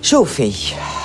شوفي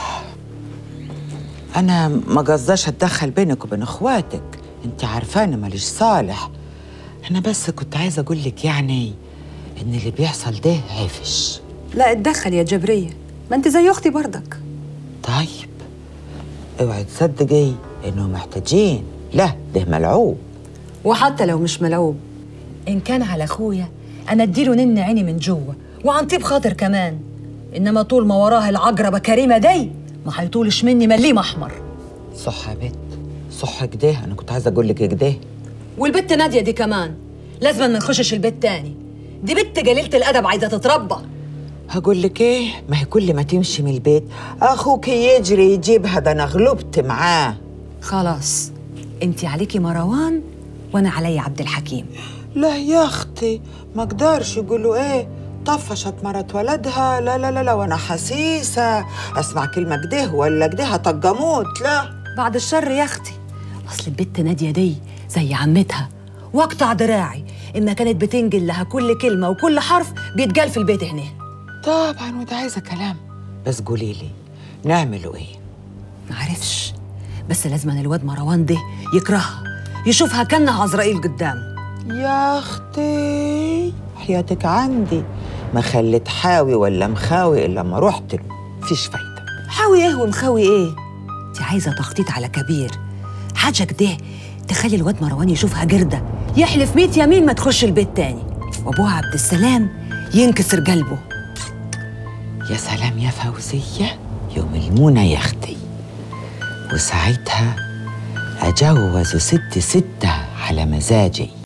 انا ما قصداش اتدخل بينك وبين اخواتك انت عارفانه ماليش صالح انا بس كنت عايزه اقول لك يعني ان اللي بيحصل ده عفش لا اتدخل يا جبرية ما انت زي اختي برضك طيب اوعي تصدقي انهم محتاجين لا ده ملعوب وحتى لو مش ملعوب إن كان على أخويا أنا أديله نن عيني من جوه وعن طيب خاطر كمان إنما طول ما وراه العجربة كريمة دي ما هيطولش مني مليم أحمر صح يا بت صح كده انا كنت عايزه اقول لك كده والبت نادية دي كمان لازم ما نخشش البيت تاني دي بنت جليلة الأدب عايزة تتربى هقول لك ايه ما هي كل ما تمشي من البيت اخوك يجري يجيبها ده انا غلبت معاه خلاص انت عليكي مروان وانا عليا عبد الحكيم لا يا اختي ما اقدرش يقولوا ايه طفشت مرات ولدها لا لا لا لا وانا حسيسه اسمع كلمه كده ولا كده هطجموت لا بعد الشر يا اختي اصل البت ناديه دي زي عمتها واقطع دراعي اما كانت بتنجل لها كل كلمه وكل حرف بيتقال في البيت هنا طبعا وده عايزه كلام بس قولي لي نعمله ايه معرفش بس لازم الواد مروان ده يكرهها يشوفها كانها عزرائيل قدام يا اختي حياتك عندي ما خليت حاوي ولا مخاوي الا ما رحت له مفيش فايده حاوي ايه ومخاوي ايه انت عايزه تخطيط على كبير حاجه كده تخلي الواد مروان يشوفها جرده يحلف ميت يمين ما تخش البيت تاني وابوها عبد السلام ينكسر قلبه يا سلام يا فوزيه يوم المنى يا اختي وساعتها اجوز ست سته على مزاجي